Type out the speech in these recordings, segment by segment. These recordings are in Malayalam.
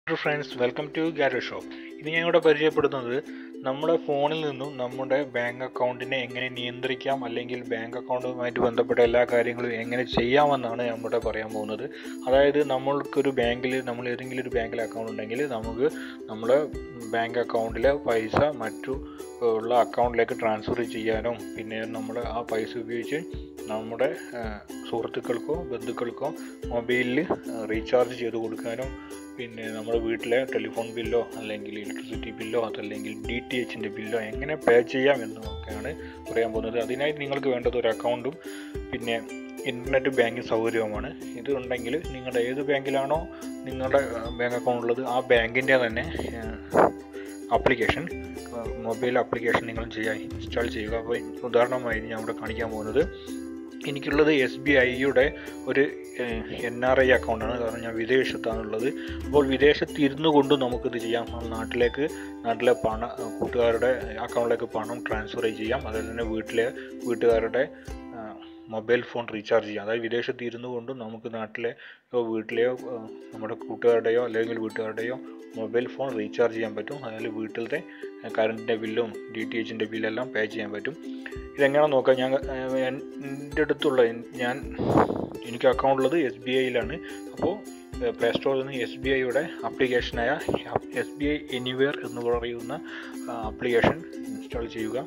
ഹലോ ഫ്രണ്ട്സ് വെൽക്കം ടു ഗാരോ ഷോപ്പ് ഇത് ഞാൻ ഇവിടെ പരിചയപ്പെടുത്തുന്നത് നമ്മുടെ ഫോണിൽ നിന്നും നമ്മുടെ ബാങ്ക് അക്കൗണ്ടിനെ എങ്ങനെ നിയന്ത്രിക്കാം അല്ലെങ്കിൽ ബാങ്ക് അക്കൗണ്ടുമായിട്ട് ബന്ധപ്പെട്ട എല്ലാ കാര്യങ്ങളും എങ്ങനെ ചെയ്യാമെന്നാണ് ഞാൻ ഇവിടെ പറയാൻ പോകുന്നത് അതായത് നമ്മൾക്കൊരു ബാങ്കിൽ നമ്മൾ ഏതെങ്കിലും ഒരു ബാങ്കിൽ അക്കൗണ്ട് ഉണ്ടെങ്കിൽ നമുക്ക് നമ്മുടെ ബാങ്ക് അക്കൗണ്ടിലെ പൈസ മറ്റു ഉള്ള അക്കൗണ്ടിലേക്ക് ട്രാൻസ്ഫർ ചെയ്യാനും പിന്നെ നമ്മൾ ആ പൈസ ഉപയോഗിച്ച് നമ്മുടെ ആ, സുഹൃത്തുക്കൾക്കോ ബന്ധുക്കൾക്കോ മൊബൈലിൽ റീചാർജ് ചെയ്ത് കൊടുക്കാനും പിന്നെ നമ്മുടെ വീട്ടിലെ ടെലിഫോൺ ബില്ലോ അല്ലെങ്കിൽ ഇലക്ട്രിസിറ്റി ബില്ലോ അതല്ലെങ്കിൽ ഡി ടി എച്ചിൻ്റെ ബില്ലോ എങ്ങനെ പേ ചെയ്യാം എന്നൊക്കെയാണ് പറയാൻ പോകുന്നത് അതിനായി നിങ്ങൾക്ക് വേണ്ടത് ഒരു അക്കൗണ്ടും പിന്നെ ഇൻ്റർനെറ്റ് ബാങ്കിങ് സൗകര്യവുമാണ് ഇത് ഉണ്ടെങ്കിൽ നിങ്ങളുടെ ഏത് ബാങ്കിലാണോ നിങ്ങളുടെ ബാങ്ക് അക്കൗണ്ട് ഉള്ളത് ആ ബാങ്കിൻ്റെ തന്നെ ആപ്ലിക്കേഷൻ മൊബൈൽ ആപ്ലിക്കേഷൻ നിങ്ങൾ ചെയ്യാൻ ഇൻസ്റ്റാൾ ചെയ്യുക അപ്പോൾ ഉദാഹരണമായി ഞാൻ ഇവിടെ കാണിക്കാൻ പോകുന്നത് എനിക്കുള്ളത് എസ് ബി ഐയുടെ ഒരു എൻ ആർ ഐ അക്കൗണ്ടാണ് കാരണം ഞാൻ വിദേശത്താണുള്ളത് അപ്പോൾ വിദേശത്ത് ഇരുന്നു കൊണ്ട് നമുക്കിത് ചെയ്യാം ആ നാട്ടിലേക്ക് നാട്ടിലെ പണ കൂട്ടുകാരുടെ അക്കൗണ്ടിലേക്ക് പണം ട്രാൻസ്ഫർ ചെയ്യാം അതുപോലെ തന്നെ വീട്ടിലെ വീട്ടുകാരുടെ മൊബൈൽ ഫോൺ റീചാർജ് ചെയ്യാം അതായത് വിദേശത്ത് ഇരുന്നു കൊണ്ടും നമുക്ക് നാട്ടിലെ ഓ, വീട്ടിലെയോ ആ, നമ്മുടെ കൂട്ടുകാരുടെയോ അല്ലെങ്കിൽ വീട്ടുകാരുടെയോ മൊബൈൽ ഫോൺ റീചാർജ് ചെയ്യാൻ പറ്റും അതിൽ വീട്ടിലത്തെ കറണ്ടിൻ്റെ ബില്ലും ഡി ടി എച്ചിൻ്റെ ബില്ലെല്ലാം പേ ചെയ്യാൻ പറ്റും ഇതെങ്ങനെയാണെന്ന് നോക്കാം ഞാൻ ഏഹ്, എൻ്റെ അടുത്തുള്ള എൻ- ഞാൻ എനിക്ക് അക്കൗണ്ട് ഉള്ളത് എസ് ബി ഐയിലാണ് അപ്പോൾ പ്ലേ സ്റ്റോറിൽ നിന്ന് എസ് ബി ഐയുടെ ആപ്ലിക്കേഷനായ എസ് ബി ഐ എനിവെയർ എന്ന് പറയുന്ന ആപ്ലിക്കേഷൻ ഇൻസ്റ്റാൾ ചെയ്യുക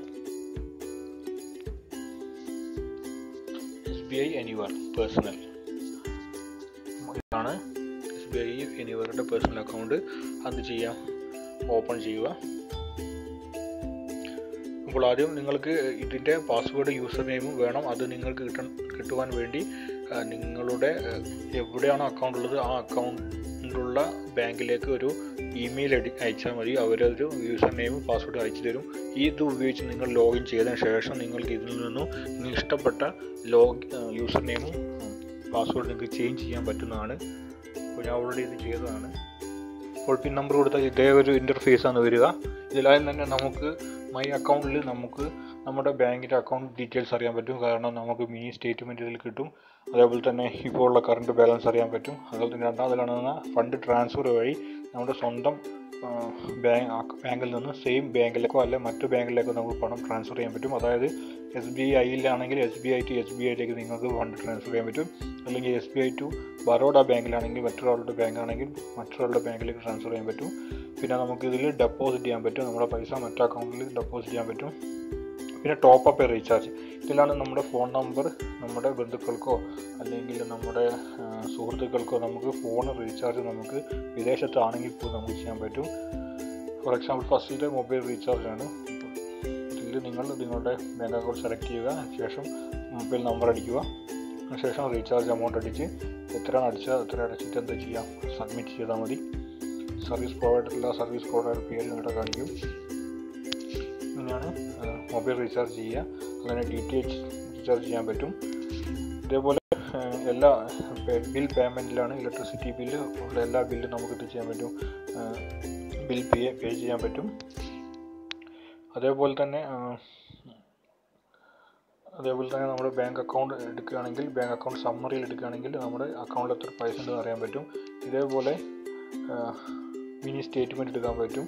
S B I anywhere personal ഇതാണ് എസ് ബി ഐ എനിവറുടെ പേഴ്സണൽ അക്കൗണ്ട് അത് ചെയ്യാം ഓപ്പൺ ചെയ്യുക അപ്പോൾ ആദ്യം നിങ്ങൾക്ക് ഇതിൻ്റെ പാസ്വേഡ് യൂസർ നെയിമും വേണം അത് നിങ്ങൾക്ക് കിട്ട കിട്ടുവാൻ വേണ്ടി ആ, നിങ്ങളുടെ ആ, എവിടെയാണോ അക്കൗണ്ട് ഉള്ളത് ആ അക്കൗണ്ടിലുള്ള ബാങ്കിലേക്ക് ഒരു ഇമെയിൽ അടി അയച്ചാൽ മതി അവരൊരു യൂസർ നെയിമും പാസ്വേഡും അയച്ചു തരും ഈ ഇത് ഉപയോഗിച്ച് നിങ്ങൾ ലോഗിൻ ചെയ്തതിന് ശേഷം നിങ്ങൾക്ക് ഇതിൽ നിന്നും നിങ്ങൾക്ക് ഇഷ്ടപ്പെട്ട ലോഗ് യൂസർ നെയിമും പാസ്വേഡ് നിങ്ങൾക്ക് ചേഞ്ച് ചെയ്യാൻ പറ്റുന്നതാണ് അപ്പോൾ ഞാൻ ഓൾറെഡി ഇത് ചെയ്തതാണ് അപ്പോൾ പിൻ നമ്പർ കൊടുത്താൽ ഇതേ ഒരു ഇൻ്റർഫേസ് ആണ് വരിക ഇതിലായും തന്നെ നമുക്ക് മൈ അക്കൗണ്ടിൽ നമുക്ക് നമ്മുടെ ബാങ്കിൻ്റെ അക്കൗണ്ട് ഡീറ്റെയിൽസ് അറിയാൻ പറ്റും കാരണം നമുക്ക് മിനി സ്റ്റേറ്റ്മെൻറ്റ് ഇതിൽ കിട്ടും അതേപോലെ തന്നെ ഇപ്പോൾ ഉള്ള കറണ്ട് ബാലൻസ് അറിയാൻ പറ്റും അതുപോലെ തന്നെ രണ്ടാമത് കാണുന്ന ഫണ്ട് ട്രാൻസ്ഫർ വഴി നമ്മുടെ സ്വന്തം ബാങ്ക് ബാങ്കിൽ നിന്ന് സെയിം ബാങ്കിലേക്കോ അല്ലെ മറ്റു ബാങ്കിലേക്കോ നമുക്ക് പണം ട്രാൻസ്ഫർ ചെയ്യാൻ പറ്റും അതായത് എസ് ബി ഐയിലാണെങ്കിൽ S B I to S B ഐയിലേക്ക് നിങ്ങൾക്ക് ഫണ്ട് ട്രാൻസ്ഫർ ചെയ്യാൻ പറ്റും അല്ലെങ്കിൽ S B I to Baroda ബാങ്കിലാണെങ്കിൽ മറ്റൊരാളുടെ ബാങ്ക് ആണെങ്കിൽ മറ്റൊരാളുടെ ബാങ്കിലേക്ക് ട്രാൻസ്ഫർ ചെയ്യാൻ പറ്റും പിന്നെ നമുക്ക് ഇതിൽ ഡെപ്പോസിറ്റ് ചെയ്യാൻ പറ്റും നമ്മുടെ പൈസ മറ്റു അക്കൗണ്ടിൽ ഡെപ്പോസിറ്റ് ചെയ്യാൻ പറ്റും പിന്നെ ടോപ്പ് അപ്പ് റീചാർജ് ഇതിലാണ് നമ്മുടെ ഫോൺ നമ്പർ നമ്മുടെ ബന്ധുക്കൾക്കോ അല്ലെങ്കിൽ നമ്മുടെ ആ, സുഹൃത്തുക്കൾക്കോ നമുക്ക് ഫോൺ റീചാർജ് നമുക്ക് വിദേശത്താണെങ്കിൽ പോലും നമുക്ക് ചെയ്യാൻ പറ്റും ഫോർ എക്സാമ്പിൾ ഫസ്റ്റിലെ മൊബൈൽ റീചാർജ് ആണ് ഇതിൽ നിങ്ങൾ നിങ്ങളുടെ ബാങ്ക് അക്കൗണ്ട് സെലക്ട് ചെയ്യുക ശേഷം മൊബൈൽ നമ്പർ അടിക്കുക അതിനുശേഷം റീചാർജ് എമൗണ്ട് അടിച്ച് എത്രയാണ് അടിച്ചത് അത്ര അടച്ചിട്ട് എന്താ ചെയ്യാം സബ്മിറ്റ് ചെയ്താൽ മതി സർവീസ് പ്രൊവൈഡറില്ല സർവീസ് പ്രൊവൈഡർ പേര് ഇവിടെ കാണിക്കും ഇങ്ങനെയാണ് മൊബൈൽ റീചാർജ് ചെയ്യുക അങ്ങനെ ഡി ടി എച്ച് റീചാർജ് ചെയ്യാൻ പറ്റും ഇതേപോലെ ആ, എല്ലാ ബിൽ പേയ്മെൻറ്റിലാണ് ഇലക്ട്രിസിറ്റി ബില്ല് ഉള്ള എല്ലാ ബില്ലും നമുക്ക് ഇത് ചെയ്യാൻ പറ്റും ബിൽ പേ പേ ചെയ്യാൻ പറ്റും അതേപോലെ തന്നെ ആ, അതേപോലെ തന്നെ നമ്മുടെ ബാങ്ക് അക്കൗണ്ട് എടുക്കുകയാണെങ്കിൽ ബാങ്ക് അക്കൗണ്ട് സമ്മറിയിൽ എടുക്കുകയാണെങ്കിൽ നമ്മുടെ അക്കൗണ്ടിൽ എത്ര പൈസ ഉണ്ടെന്ന് അറിയാൻ പറ്റും ഇതേപോലെ മിനി സ്റ്റേറ്റ്മെൻറ്റ് എടുക്കാൻ പറ്റും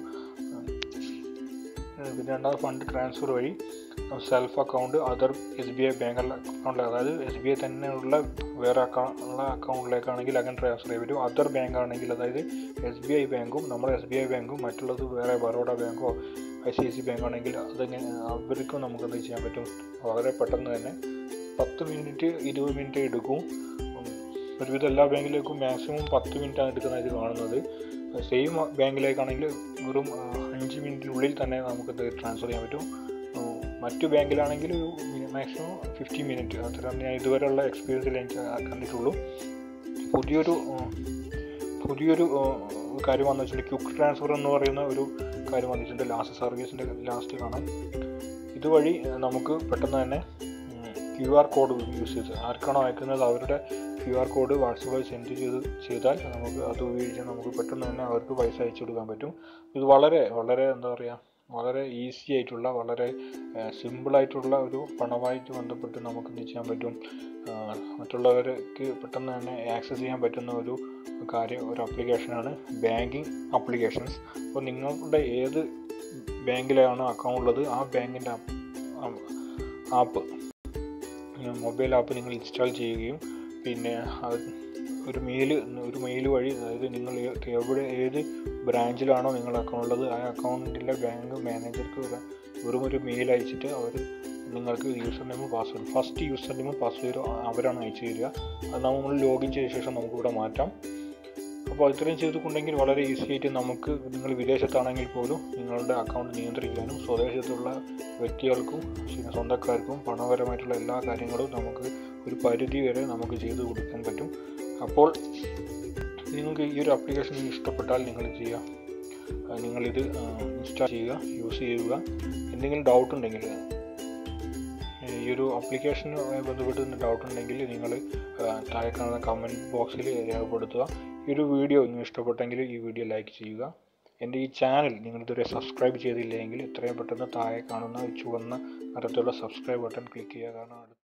ആ, പിന്നെ രണ്ടാമത് ഫണ്ട് ട്രാൻസ്ഫർ വഴി self account other S B I bank account അതായത് എസ് ബി ഐ തന്നെയുള്ള വേറെ അക്കൗണ്ട് ഉള്ള അക്കൗണ്ടിലേക്കാണെങ്കിൽ അങ്ങനെ ട്രാൻസ്ഫർ ചെയ്യാൻ പറ്റും അതർ ബാങ്ക് ആണെങ്കിൽ അതായത് എസ് ബി ഐ ബാങ്കും നമ്മുടെ എസ് ബി ഐ ബാങ്കും മറ്റുള്ളത് വേറെ ബറോഡ ബാങ്കോ I C I C bank ആണെങ്കിൽ അതങ്ങനെ അവർക്കും നമുക്കെന്ത് ചെയ്യാൻ പറ്റും വളരെ പെട്ടെന്ന് തന്നെ പത്ത് മിനിറ്റ് ഇരുപത് മിനിറ്റ് എടുക്കും ഉം, ഒരുവിധം എല്ലാ ബാങ്കിലേക്കും മാക്സിമം പത്ത് മിനിറ്റാണ് എടുക്കുന്നതായിട്ട് കാണുന്നത് സെയിം ബാങ്കിലേക്കാണെങ്കിൽ വെറും ആ, അഞ്ച് മിനിറ്റിനുള്ളിൽ തന്നെ നമുക്കത് ട്രാൻസ്ഫർ ചെയ്യാൻ പറ്റും ഉം, മറ്റു ബാങ്കിലാണെങ്കിൽ ഒരു മാക്സിമം ഫിഫ്റ്റി മിനിറ്റ് അത്ര ഞാൻ ഇതുവരെയുള്ള എക്സ്പീരിയൻസിൽ എനിക്ക് കണ്ടിട്ടുള്ളൂ പുതിയൊരു ഉം, പുതിയൊരു ഉം, കാര്യം വന്നു വെച്ചാൽ ക്വിക്ക് ട്രാൻസ്ഫർ എന്ന് പറയുന്ന ഒരു കാര്യം വന്നിട്ടുണ്ട് ലാസ്റ്റ് സർവീസിൻ്റെ ലാസ്റ്റ് കാണാം ഇതുവഴി ഏഹ്, നമുക്ക് പെട്ടെന്ന് തന്നെ ക്യു ആർ കോഡ് യൂസ് ചെയ്ത് ആർക്കാണോ അയക്കുന്നത് അവരുടെ ക്യു ആർ കോഡ് വാട്സപ്പിൽ സെൻഡ് ചെയ്ത് ചെയ്താൽ നമുക്ക് അത് ഉപയോഗിച്ച് നമുക്ക് പെട്ടെന്ന് തന്നെ അവർക്ക് പൈസ അയച്ചു കൊടുക്കാൻ പറ്റും ഇത് വളരെ വളരെ എന്താ പറയുക വളരെ ഈസി ആയിട്ടുള്ള വളരെ സിമ്പിളായിട്ടുള്ള ഒരു പണമായിട്ട് ബന്ധപ്പെട്ട് നമുക്ക് എന്ത് ചെയ്യാൻ പറ്റും ആ, മറ്റുള്ളവർക്ക് പെട്ടെന്ന് തന്നെ ആക്സസ് ചെയ്യാൻ പറ്റുന്ന ഒരു കാര്യം ഒരു ആപ്ലിക്കേഷനാണ് ബാങ്കിങ് ആപ്ലിക്കേഷൻസ് അപ്പോൾ നിങ്ങളുടെ ഏത് ബാങ്കിലാണോ അക്കൗണ്ട് ഉള്ളത് ആ ബാങ്കിൻ്റെ ആപ്പ് മൊബൈൽ ആപ്പ് നിങ്ങൾ ഇൻസ്റ്റാൾ ചെയ്യുകയും പിന്നെ അത് ഒരു മെയിൽ ഒരു മെയിൽ വഴി അതായത് നിങ്ങൾ എവിടെ ഏത് ബ്രാഞ്ചിലാണോ നിങ്ങളുടെ അക്കൗണ്ട് ഉള്ളത് ആ അക്കൗണ്ടിലെ ബാങ്ക് മാനേജർക്ക് ഒരു വെറും ഒരു മെയിൽ അയച്ചിട്ട് അവർ നിങ്ങൾക്ക് യൂസർ നെയിമും പാസ്വേഡ് ഫസ്റ്റ് യൂസർ നെയിമും പാസ്വേഡും അവരാണ് അയച്ചു തരിക അത് നമ്മൾ ലോഗിൻ ചെയ്ത ശേഷം നമുക്കിവിടെ മാറ്റാം അപ്പോൾ ഇത്രയും ചെയ്തിട്ടുണ്ടെങ്കിൽ വളരെ ഈസി ആയിട്ട് നമുക്ക് നിങ്ങൾ വിദേശത്താണെങ്കിൽ പോലും നിങ്ങളുടെ അക്കൗണ്ട് നിയന്ത്രിക്കാനും സ്വദേശത്തുള്ള വ്യക്തികൾക്കും പിന്നെ സ്വന്തക്കാർക്കും പണപരമായിട്ടുള്ള എല്ലാ കാര്യങ്ങളും നമുക്ക് ഒരു പരിധി വരെ നമുക്ക് ചെയ്തു കൊടുക്കാൻ പറ്റും അപ്പോൾ നിങ്ങൾക്ക് ഈ ഒരു ആപ്ലിക്കേഷൻ ഇഷ്ടപ്പെട്ടാൽ നിങ്ങൾ ചെയ്യുക നിങ്ങളിത് ഇൻസ്റ്റാൾ ചെയ്യുക യൂസ് ചെയ്യുക എന്തെങ്കിലും ഡൗട്ട് ഉണ്ടെങ്കിൽ ഈ ഒരു ആപ്ലിക്കേഷനുമായി ബന്ധപ്പെട്ട് ഡൗട്ട് ഉണ്ടെങ്കിൽ നിങ്ങൾ താഴെ കാണുന്ന കമൻറ്റ് ബോക്സിൽ രേഖപ്പെടുത്തുക ഈ ഒരു വീഡിയോ നിങ്ങൾ ഇഷ്ടപ്പെട്ടെങ്കിൽ ഈ വീഡിയോ ലൈക്ക് ചെയ്യുക എൻ്റെ ഈ ചാനൽ നിങ്ങൾ ഇതുവരെ സബ്സ്ക്രൈബ് ചെയ്തില്ലെങ്കിൽ എത്രയും പെട്ടെന്ന് താഴെ കാണുന്ന ചുവന്ന നിറത്തിലുള്ള സബ്സ്ക്രൈബ് ബട്ടൺ ക്ലിക്ക് ചെയ്യുക കാരണം